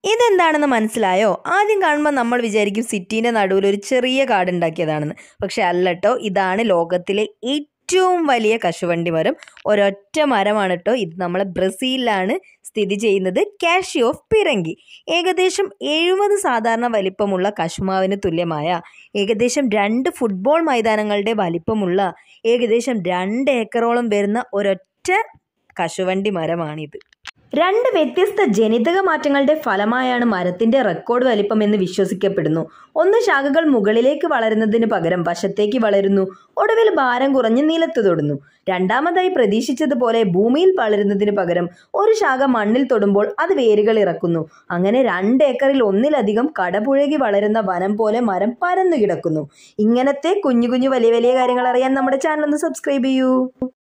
ഇതെന്താണെന്ന് മനസ്സിലായോ ആദ്യം കാണുമ്പോൾ നമ്മൾ വിചാരിക്കും സിറ്റീൻ്റെ നടുവിൽ ഒരു ചെറിയ കാട് ഉണ്ടാക്കിയതാണെന്ന് പക്ഷെ അല്ലട്ടോ ഇതാണ് ലോകത്തിലെ ഏറ്റവും വലിയ കശുവണ്ടി മരം ഒരൊറ്റ മരമാണ് കേട്ടോ ഇത് നമ്മളെ ബ്രസീലിലാണ് സ്ഥിതി ചെയ്യുന്നത് കാഷി ഓഫ് പിറങ്കി ഏകദേശം എഴുപത് സാധാരണ വലിപ്പമുള്ള കശുമാവിന് തുല്യമായ ഏകദേശം രണ്ട് ഫുട്ബോൾ മൈതാനങ്ങളുടെ വലിപ്പമുള്ള ഏകദേശം രണ്ട് ഏക്കറോളം വരുന്ന ഒരൊറ്റ കശുവണ്ടി മരമാണിത് രണ്ട് വ്യത്യസ്ത ജനിതക മാറ്റങ്ങളുടെ ഫലമായാണ് മരത്തിന്റെ റെക്കോർഡ് വലിപ്പം എന്ന് വിശ്വസിക്കപ്പെടുന്നു ഒന്ന് ശാഖകൾ മുകളിലേക്ക് വളരുന്നതിന് പകരം വശത്തേക്ക് വളരുന്നു ഒടുവിൽ ഭാരം കുറഞ്ഞ് നിലത്ത് തൊടുന്നു രണ്ടാമതായി പ്രതീക്ഷിച്ചതുപോലെ ഭൂമിയിൽ വളരുന്നതിന് പകരം ഒരു ശാഖ മണ്ണിൽ തൊടുമ്പോൾ അത് വേരുകൾ ഇറക്കുന്നു അങ്ങനെ രണ്ട് ഏക്കറിൽ ഒന്നിലധികം കടപുഴകി വളരുന്ന വനം പോലെ മരം പരന്നു കിടക്കുന്നു ഇങ്ങനത്തെ കുഞ്ഞു കുഞ്ഞു വലിയ വലിയ കാര്യങ്ങൾ അറിയാൻ നമ്മുടെ ചാനൽ ഒന്ന് സബ്സ്ക്രൈബ് ചെയ്യൂ